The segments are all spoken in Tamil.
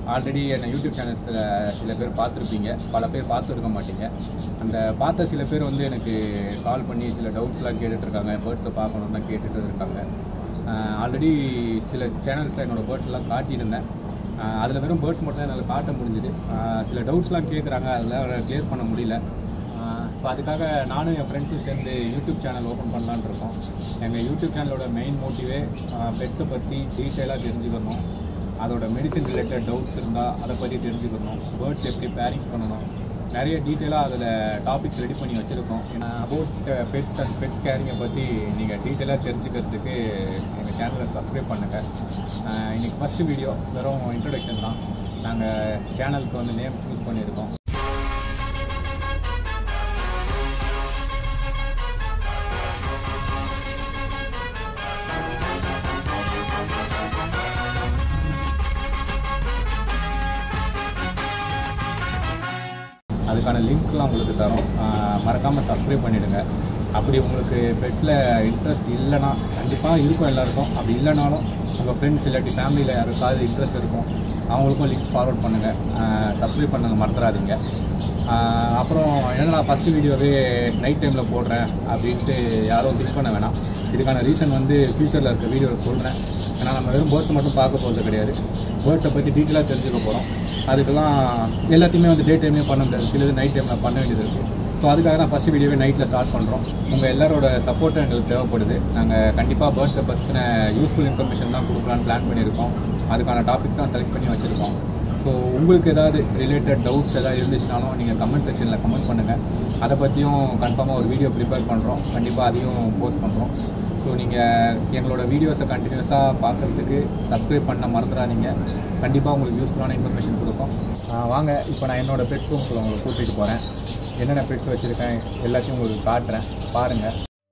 ஆல்ரெடி என்னை யூடியூப் சேனல்ஸில் சில பேர் பார்த்துருப்பீங்க பல பேர் பார்த்துருக்க மாட்டீங்க அந்த பார்த்த சில பேர் வந்து எனக்கு கால் பண்ணி சில டவுட்ஸ்லாம் கேட்டுட்ருக்காங்க பேர்ட்ஸை பார்க்கணுன்னு கேட்டுட்டு இருக்காங்க ஆல்ரெடி சில சேனல்ஸில் என்னோடய பேர்ட்ஸ்லாம் காட்டியிருந்தேன் அதில் வெறும் பேர்ட்ஸ் மட்டும் தான் என்னால் காட்ட முடிஞ்சுது ஆஹ் சில டவுட்ஸ்லாம் கேட்குறாங்க அதில் கிளியர் பண்ண முடியல இப்போ அதுக்காக நானும் என் ஃப்ரெண்ட்ஸும் சேர்ந்து யூடியூப் சேனல் ஓப்பன் பண்ணலான்னு இருக்கோம் எங்கள் யூடியூப் சேனலோட மெயின் மோட்டிவே பெட்ஸை பற்றி டீட்டெயிலாக தெரிஞ்சுக்கணும் அதோட மெடிசின் ரிலேட்டட் டவுட்ஸ் இருந்தால் அதை பற்றி தெரிஞ்சுக்கணும் பேர்ட்ஸ் எப்படி பேரிங் பண்ணணும் நிறைய டீட்டெயிலாக அதில் டாபிக்ஸ் ரெடி பண்ணி வச்சுருக்கோம் அபவுட் பெட்ஸ் அண்ட் பெட்ஸ் கேரிங்கை பற்றி நீங்கள் டீட்டெயிலாக தெரிஞ்சுக்கிறதுக்கு எங்கள் சேனலை சப்ஸ்கிரைப் பண்ணுங்கள் இன்னைக்கு ஃபஸ்ட்டு வீடியோ வெறும் இன்ட்ரடக்ஷன் தான் நாங்கள் சேனலுக்கு வந்து நேம் சூஸ் பண்ணியிருக்கோம் அதுக்கான லிங்க்லாம் உங்களுக்கு தரோம் மறக்காமல் சப்ஸ்கிரைப் பண்ணிவிடுங்க அப்படி உங்களுக்கு பெட்ஸில் இன்ட்ரெஸ்ட் இல்லைன்னா கண்டிப்பாக இருக்கும் எல்லாருக்கும் அப்படி இல்லைனாலும் உங்கள் ஃப்ரெண்ட்ஸ் இல்லாட்டி ஃபேமிலியில் யாருக்காவது இன்ட்ரெஸ்ட் இருக்கும் அவங்களுக்கும் லிங்க் ஃபார்வர்ட் பண்ணுங்கள் சப்ஸ்கிரைப் பண்ண மறந்துடாதீங்க ஆஹ் அப்புறம் என்னடா ஃபஸ்ட்டு வீடியோவே நைட் டைமில் போடுறேன் அப்படின்ட்டு யாரும் திங்க் பண்ண வேணாம் இதுக்கான ரீசன் வந்து ஃப்யூச்சரில் இருக்க வீடியோவில் சொல்கிறேன் ஏன்னா நம்ம வெறும் பேர்ட்ஸை மட்டும் பார்க்க போகிறது கிடையாது பேர்ட்ஸை பற்றி டீட்டெயிலாக தெரிஞ்சுக்க போகிறோம் அதுக்கெல்லாம் எல்லாத்தையுமே வந்து டே டைம்லேயே பண்ண முடியாது சிலது நைட் டைமில் பண்ண வேண்டியது இருக்குது ஸோ அதுக்காக தான் ஃபஸ்ட்டு வீடியோவே நைட்டில் ஸ்டார்ட் பண்ணுறோம் உங்கள் எல்லாரோட சப்போர்ட்டும் எங்களுக்கு தேவைப்படுது நாங்கள் கண்டிப்பாக பேர்ட்ஸை பற்றின யூஸ்ஃபுல் இன்ஃபர்மேஷன் தான் கொடுக்கலான்னு பிளான் பண்ணியிருக்கோம் அதுக்கான டாபிக்ஸ் தான் செலக்ட் பண்ணி வச்சுருக்கோம் ஸோ உங்களுக்கு ஏதாவது ரிலேட்டட் டவுட்ஸ் ஏதாவது இருந்துச்சுனாலும் நீங்கள் கமெண்ட் செக்ஷனில் கமெண்ட் பண்ணுங்கள் அதை பற்றியும் கன்ஃபார்மாக ஒரு வீடியோ ப்ரிப்பேர் பண்ணுறோம் கண்டிப்பாக அதையும் போஸ்ட் பண்ணுறோம் ஸோ நீங்கள் எங்களோட வீடியோஸை கண்டினியூஸாக பார்க்குறதுக்கு சப்ஸ்கிரைப் பண்ண மறந்துடாதீங்க கண்டிப்பாக உங்களுக்கு யூஸ்ஃபுல்லான இன்ஃபர்மேஷன் கொடுக்கும் ஆஹ் வாங்க இப்போ நான் என்னோட பெட்ஸ் ரூம்குள்ள உங்களை கூட்டிகிட்டு போகிறேன் என்னென்ன பெட்ஸ் வச்சுருக்கேன் எல்லாத்தையும் உங்களுக்கு காட்டுறேன் பாருங்கள்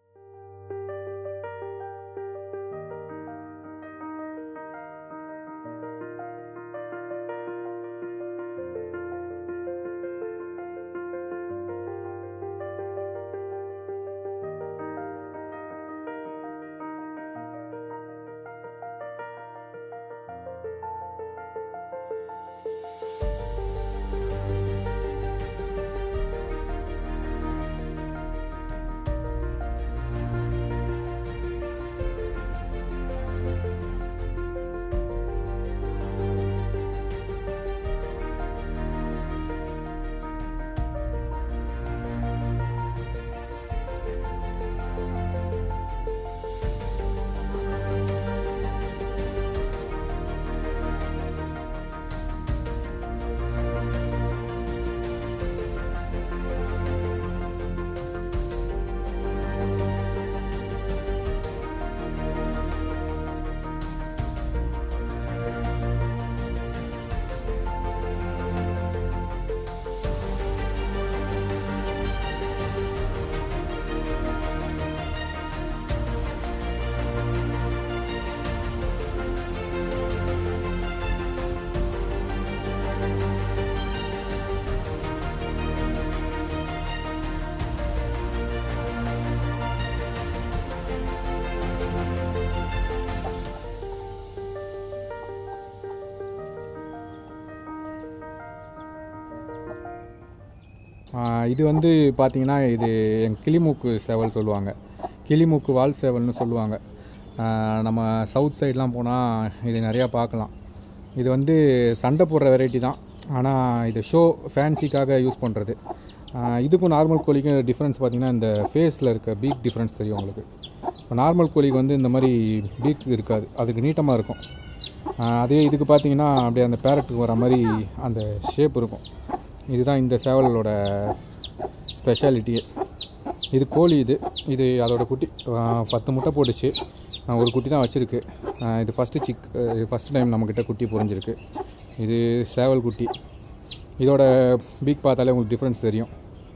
ஆஹ் இது வந்து பார்த்தீங்கன்னா இது என் கிளிமூக்கு சேவல் சொல்லுவாங்க கிளிமூக்கு வால் சேவல்னு சொல்லுவாங்க ஆஹ் நம்ம சவுத் சைட்லாம் போனால் இது நிறையா பார்க்கலாம் இது வந்து சண்டை போடுற வெரைட்டி தான் ஆனால் இது ஷோ ஃபேன்சிக்காக யூஸ் பண்ணுறது இதுக்கும் நார்மல் கோழிக்கும் டிஃப்ரென்ஸ் பார்த்தீங்கன்னா இந்த ஃபேஸில் இருக்க பீக் டிஃப்ரென்ஸ் தெரியும் உங்களுக்கு இப்போ நார்மல் கோழிக்கு வந்து இந்த மாதிரி பீக் இருக்காது அதுக்கு நீட்டமாக இருக்கும் ஆஹ் அதே இதுக்கு பார்த்தீங்கன்னா அப்படியே அந்த பேரட்டுக்கு வர மாதிரி அந்த ஷேப் இருக்கும் இதுதான் இந்த சேவலோட ஸ்பெஷாலிட்டியே இது கோழி இது இது அதோட குட்டி ஆஹ் பத்து முட்டை போட்டுச்சு ஆஹ் ஒரு குட்டி தான் வச்சுருக்கு ஆஹ் இது ஃபஸ்ட்டு சிக் இது ஃபஸ்ட்டு டைம் நம்மக்கிட்ட குட்டி பொரிஞ்சிருக்கு இது சேவல் குட்டி இதோட பீக் பார்த்தாலே உங்களுக்கு டிஃப்ரென்ஸ் தெரியும்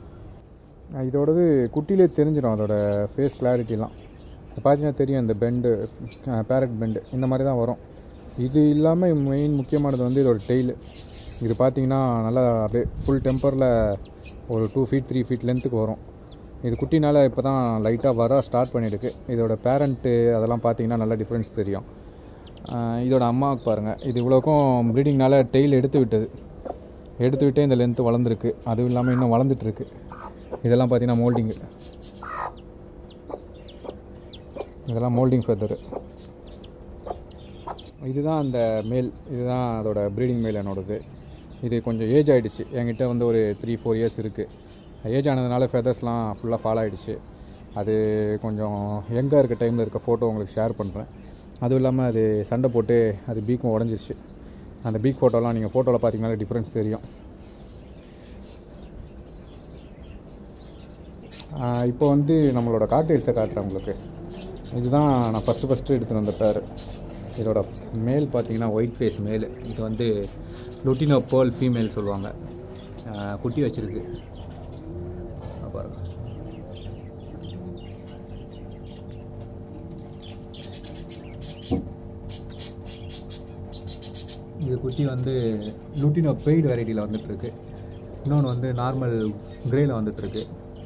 ஆஹ் இதோடது குட்டிலே தெரிஞ்சிடும் அதோட ஃபேஸ் கிளாரிட்டிலாம் பார்த்தீங்கன்னா தெரியும் இந்த பெண்டு பேரட் பெண்டு இந்த மாதிரி தான் வரும் இது இல்லாமல் மெயின் முக்கியமானது வந்து இதோட டெய்லு இது பார்த்தீங்கன்னா நல்லா அப்படியே ஃபுல் டெம்பரில் ஒரு டூ ஃபீட் த்ரீ ஃபீட் லென்த்துக்கு வரும் இது குட்டினால இப்போ தான் லைட்டாக வர ஸ்டார்ட் பண்ணியிருக்கு இதோட பேரண்ட்டு அதெல்லாம் பார்த்தீங்கன்னா நல்லா டிஃப்ரென்ஸ் தெரியும் ஆஹ் இதோட அம்மாவுக்கு பாருங்கள் இது இவ்வளோக்கும் ப்ரீடிங்னால டெய்ல் எடுத்து விட்டது எடுத்து விட்டே இந்த லென்த்து வளர்ந்துருக்கு அதுவும் இல்லாமல் இன்னும் வளர்ந்துட்டுருக்கு இதெல்லாம் பார்த்தீங்கன்னா மோல்டிங்கு இதெல்லாம் மோல்டிங் ஃபெதரு இதுதான் அந்த மேல் இதுதான் அதோட ப்ரீடிங் மேல் என்னோடது இது கொஞ்சம் ஏஜ் ஆகிடுச்சு என்கிட்ட வந்து ஒரு த்ரீ ஃபோர் இயர்ஸ் இருக்குது ஏஜ் ஆனதுனால ஃபெதர்ஸ்லாம் ஃபுல்லாக ஃபால் ஆகிடுச்சு அது கொஞ்சம் எங்கே இருக்க டைமில் இருக்க ஃபோட்டோ உங்களுக்கு ஷேர் பண்ணுறேன் அதுவும் இல்லாமல் அது சண்டை போட்டு அது பீக்கும் உடஞ்சிருச்சு அந்த பீக் ஃபோட்டோலாம் நீங்கள் ஃபோட்டோவில் பார்த்தீங்கன்னா டிஃப்ரென்ஸ் தெரியும் ஆஹ் இப்போ வந்து நம்மளோட காக்டெயில்ஸை காட்டுறேன் உங்களுக்கு இதுதான் நான் ஃபஸ்ட்டு ஃபஸ்ட்டு எடுத்துகிட்டு வந்த பேர் இதோட மேல் பார்த்தீங்கன்னா ஒயிட் ஃபேஸ் மேல் இது வந்து லுட்டினோ பேர்ல் ஃபீமேல் சொல்லுவாங்க ஆஹ் குட்டி வச்சிருக்கு ஆ, பாருங்க இது குட்டி வந்து லுட்டினோ பெய்டு வெரைட்டியில் வந்துட்டுருக்கு இன்னொன்று வந்து நார்மல் கிரேயில் வந்துட்டுருக்கு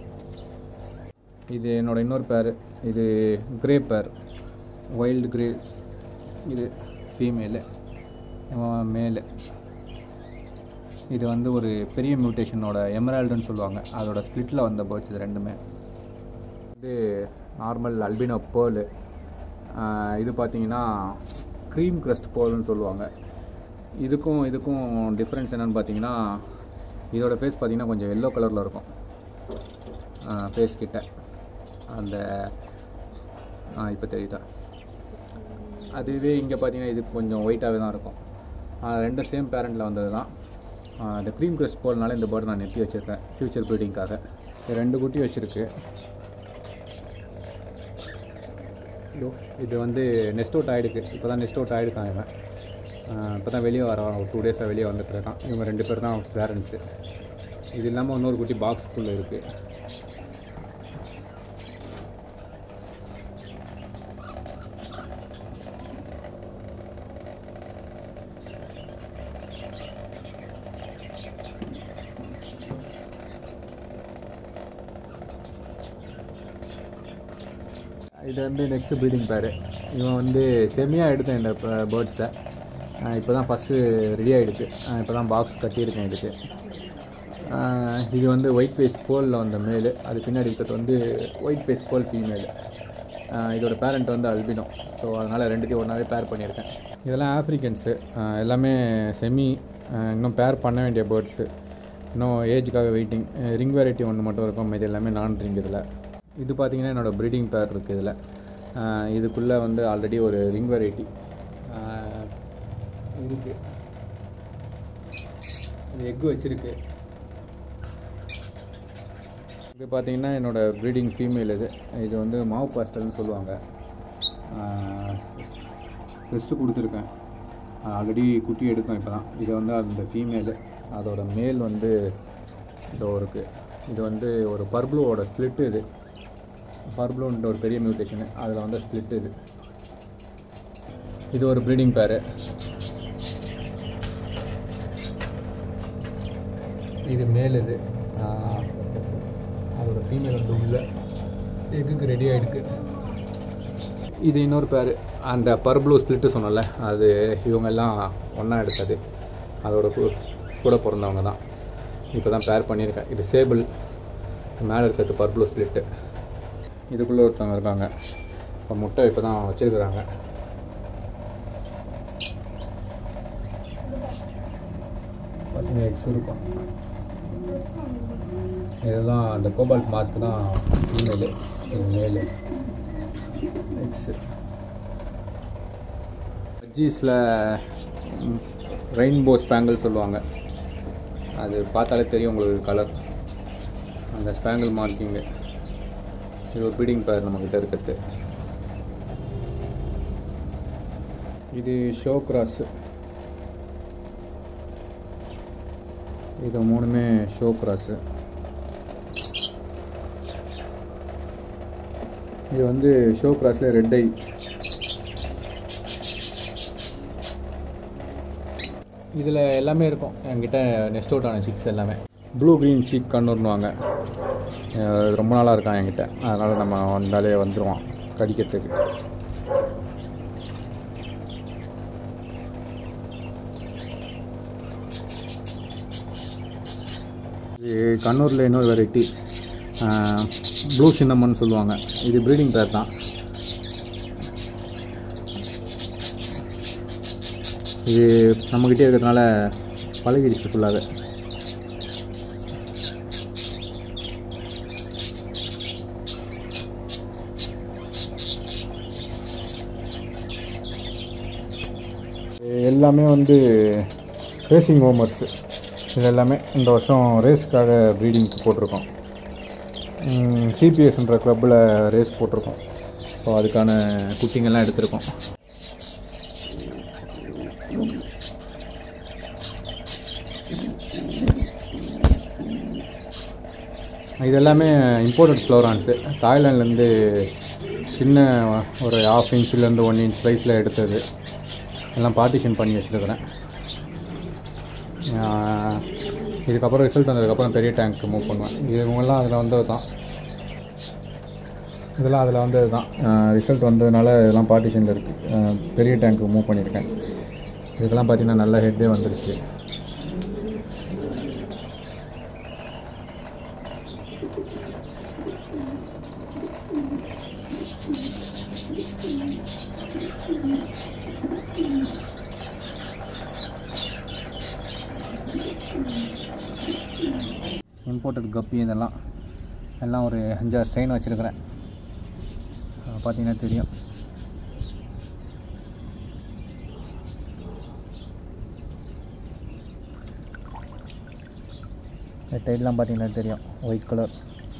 இது என்னோட இன்னொரு பேர் இது கிரே பேர் வைல்டு கிரே இது ஃபீமேலு மேலு இது வந்து ஒரு பெரிய மியூட்டேஷனோட எமரால்டுன்னு சொல்லுவாங்க அதோட ஸ்ப்ளிட்டில் வந்த பேர்ட்ஸ் இது ரெண்டுமே இது நார்மல் அல்பினோ பேர்லு இது பார்த்தீங்கன்னா க்ரீம் crust பேர்ல்னு சொல்லுவாங்க இதுக்கும் இதுக்கும் டிஃப்ரென்ஸ் என்னென்னு பார்த்தீங்கன்னா இதோட ஃபேஸ் பார்த்தீங்கன்னா கொஞ்சம் எல்லோ கலரில் இருக்கும் ஃபேஸ் கிட்ட அந்த இப்போ தெரியுதா அதுவே இங்கே பார்த்தீங்கன்னா இது கொஞ்சம் ஒயிட்டாகவே தான் இருக்கும் ஆஹ் ரெண்டும் சேம் பேரண்டில் வந்தது தான் ஆஹ் இந்த க்ரீம் கிரஸ்ட் போலனால இந்த பேர்டு நான் நெத்தி வச்சுருக்கேன் ஃப்யூச்சர் ப்ரீடிங்காக இது ரெண்டு குட்டி வச்சுருக்கு இதோ, இது வந்து நெஸ்ட் அவுட் ஆகிடுக்கு இப்போ தான் நெஸ்ட் அவுட் ஆகிடுக்கான் இவன் இப்போ தான் வெளியே வர ஒரு டூ டேஸாக வெளியே வந்துட்டு இருக்கான் இவங்க ரெண்டு பேர் தான் பேரண்ட்ஸு இது இல்லாமல் இன்னொரு குட்டி பாக்ஸ்க்குள்ளே இருக்குது இது வந்து நெக்ஸ்ட் ப்ரீடிங் பேர் இவன் வந்து செம்மியாக எடுத்தேன் இந்த பேர்ட்ஸை இப்போ தான் ஃபஸ்ட்டு ரெடி ஆகிடுக்கு இப்போ தான் பாக்ஸ் கட்டியிருக்கேன் இதுக்கு ஆஹ் இது வந்து ஒயிட் ஃபேஸ் போலில் வந்த மேலு அது பின்னாடி இருக்கிறது வந்து ஒயிட் ஃபேஸ் போல் ஃபீமேலு இதோட பேரண்ட் வந்து அல்பினோ ஸோ அதனால் ரெண்டுத்தையும் ஒன்றாவே பேர் பண்ணியிருக்கேன் இதெல்லாம் ஆஃப்ரிக்கன்ஸு எல்லாமே செமி இன்னும் பேர் பண்ண வேண்டிய பேர்ட்ஸு இன்னும் ஏஜுக்காக வெயிட்டிங் ரிங் வெரைட்டி ஒன்று மட்டும் இருக்கும் இது எல்லாமே நான் ரிங் இதில் இது பார்த்தீங்கன்னா என்னோடய ப்ரீடிங் பேர் இருக்குது இதில் இதுக்குள்ளே வந்து ஆல்ரெடி ஒரு ரிங் வெரைட்டி இருக்குது இது எக்கு வச்சுருக்கு இது பார்த்தீங்கன்னா என்னோடய ப்ரீடிங் ஃபீமேல் இது இது வந்து மாவு பாஸ்டல்னு சொல்லுவாங்க ரெஸ்ட்டு கொடுத்துருக்கேன் ஆல்ரெடி குட்டி எடுத்தோம் இப்போ தான் இது வந்து அந்த ஃபீமேலு அதோட மேல் வந்து இதோ இருக்குது இது வந்து ஒரு பர்ப்ளூவோட ஸ்ப்ளிட்டு இது பர்ப்ளூன்ற ஒரு பெரிய மியூட்டேஷனு அதில் வந்து ஸ்ப்ளிட் இது இது ஒரு ப்ரீடிங் பேரு இது மேல் இது ஆஹ், அதோட ஃபீமேல் வந்து உள்ள எக்குக்கு ரெடி ஆகிடுக்கு இது இன்னொரு பேர் அந்த பர்ப்ளூ ஸ்ப்ளிட்டு சொன்னல அது இவங்க எல்லாம் ஒன்றா எடுத்தது அதோட கூ- கூட பிறந்தவங்க தான் இப்போ தான் பேர் பண்ணியிருக்கேன் இது சேபிள் மேலே இருக்கிறது பர்ப்ளூ ஸ்ப்ளிட்டு இதுக்குள்ளே ஒருத்தவங்க இருக்காங்க இப்போ முட்டை இப்போ தான் வச்சுருக்குறாங்க பார்த்தீங்கன்னா எக்ஸ் இருக்கும் இதுதான் அந்த கோபால்ட் மாஸ்க் தான் ஃபீமேலு இது மேலு எக்ஸு பஜ்ஜீஸில் ரெயின்போ ஸ்பேங்கிள் சொல்லுவாங்க அது பார்த்தாலே தெரியும் உங்களுக்கு கலர் அந்த ஸ்பேங்கிள் மார்க்கிங்கு இது ஒரு பீடிங் பேர் நம்மக்கிட்ட இருக்கிறது இது ஷோ கிராஸ் இது மூணுமே ஷோ கிராஸு இது வந்து ஷோ கிராஸில் ரெட் ஐ இதில் எல்லாமே இருக்கும் என்கிட்ட நெஸ்ட் அவுட் ஆன சிக்ஸ் எல்லாமே ப்ளூ க்ரீன் சீக் கண்ணுன்னுவாங்க அஹ் ரொம்ப நாளாக இருக்கான் என்கிட்ட அதனால் நம்ம வந்தாலே வந்துடுவான் கடிக்கிறதுக்கு இது கண்ணூரில் இன்னொரு வெரைட்டி ப்ளூ சின்னமன் சொல்லுவாங்க இது ப்ரீடிங் பேர் தான் இது நம்மக்கிட்டே இருக்கிறதுனால பழகிடுச்சு ஃபுல்லாகவே எல்லாமே வந்து ரேசிங் ஹோமர்ஸ் இது எல்லாமே இந்த வருஷம் ரேஸ்க்காக ப்ரீடிங் போட்டிருக்கோம் சிபிஎஸ்ன்ற கிளப்பில் ரேஸ் போட்டிருக்கோம் ஸோ அதுக்கான குட்டிங்கெல்லாம் எடுத்திருக்கோம் இது எல்லாமே இம்போர்ட்டட் ஃப்ளோரான்ஸு தாய்லாண்ட்லேருந்து சின்ன ஒரு ஹாஃப் இன்ச்லேருந்து ஒன் இன்ச் சைஸில் எடுத்தது எல்லாம் பார்ட்டிஷன் பண்ணி வச்சுருக்கிறேன் இதுக்கப்புறம் ரிசல்ட் வந்ததுக்கப்புறம் பெரிய டேங்க் மூவ் பண்ணுவேன் இது இவங்கெல்லாம் அதில் வந்தது தான் இதெல்லாம் அதில் வந்தது தான் ரிசல்ட் வந்ததுனால இதெல்லாம் பார்ட்டிஷனில் இருக்குது பெரிய டேங்க் மூவ் பண்ணியிருக்கேன் இதுக்கெல்லாம் பார்த்தீங்கன்னா நல்ல ஹெட்டே வந்துருச்சு இம்போர்ட்டட் கப்பி இதெல்லாம் எல்லாம் ஒரு அஞ்சாறு ஸ்ட்ரெயின் வச்சுருக்கிறேன் பார்த்தீங்கன்னா தெரியும் டைட்லாம் பார்த்தீங்கன்னா தெரியும் ஒயிட் கலர்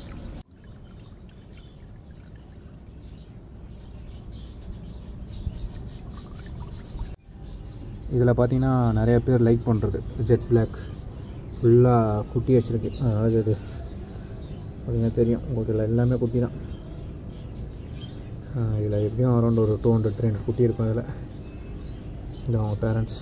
இதில் பார்த்தீங்கன்னா நிறைய பேர் லைக் பண்ணுறது ஜெட் பிளாக் ஃபுல்லாக குட்டி வச்சுருக்கு அதாவது இது பார்த்தீங்கன்னா தெரியும் உங்களுக்கு இதில் எல்லாமே குட்டி தான் இதில் எப்படியும் அரௌண்ட் ஒரு டூ ஹண்ட்ரட் த்ரீ ஹண்ட்ரட் குட்டி இருக்கும் இதில் இது அவங்க பேரண்ட்ஸ்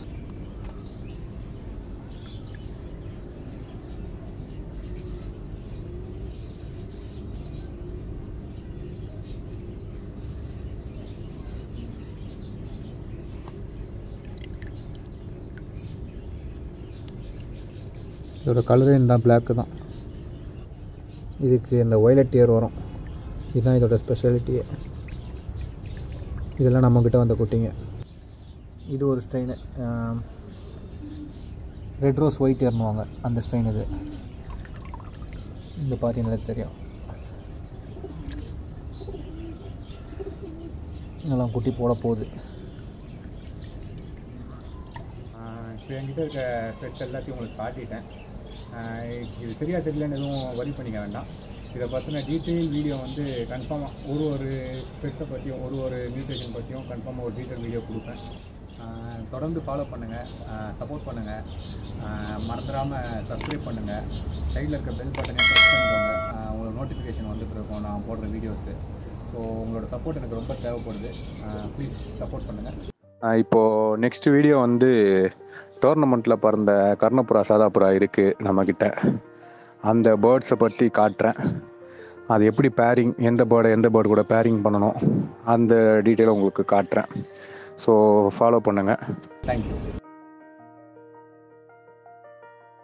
இதோட கலரே இந்த பிளாக்கு தான் இதுக்கு இந்த ஒய்லட் இயர் வரும் இதுதான் இதோட ஸ்பெஷாலிட்டியே இதெல்லாம் நம்மக்கிட்ட வந்த குட்டிங்க இது ஒரு ஸ்ட்ரெயின் ரெட் ரோஸ் ஒயிட் இயர்னுவாங்க அந்த ஸ்ட்ரெயின் இது இந்த பார்த்தீங்கன்னா தெரியும் இதெல்லாம் குட்டி போட போகுது இப்போ என்கிட்ட இருக்க பெட்ஸ் எல்லாத்தையும் உங்களுக்கு காட்டிட்டேன் இது சரியாக தெரியலன்னு எதுவும் வரி பண்ணிக்க வேண்டாம் இதை பற்றின டீட்டெயில் வீடியோ வந்து கன்ஃபார்மாக ஒரு ஒரு பெட்ஸை பற்றியும் ஒரு ஒரு நியூட்ரிஷன் பற்றியும் கன்ஃபார்மாக ஒரு டீட்டெயில் வீடியோ கொடுப்பேன் தொடர்ந்து ஃபாலோ பண்ணுங்கள் சப்போர்ட் பண்ணுங்கள் மறந்துடாமல் சப்ஸ்கிரைப் பண்ணுங்கள் சைடில் இருக்க பெல் பட்டனை ப்ரெஸ் பண்ணிக்கோங்க உங்களுக்கு நோட்டிஃபிகேஷன் வந்துட்டு இருக்கும் நான் போடுற வீடியோஸு ஸோ உங்களோட சப்போர்ட் எனக்கு ரொம்ப தேவைப்படுது ப்ளீஸ் சப்போர்ட் பண்ணுங்கள் இப்போது நெக்ஸ்ட் வீடியோ வந்து டோர்னமெண்ட்டில் பிறந்த கர்ணப்புறா சாதாப்புறா இருக்குது நம்மக்கிட்ட அந்த பேர்ட்ஸை பற்றி காட்டுறேன் அது எப்படி பேரிங் எந்த பேர்டை எந்த பேர்டு கூட பேரிங் பண்ணணும் அந்த டீட்டெயிலை உங்களுக்கு காட்டுறேன் ஸோ ஃபாலோ பண்ணுங்கள் தேங்க்யூ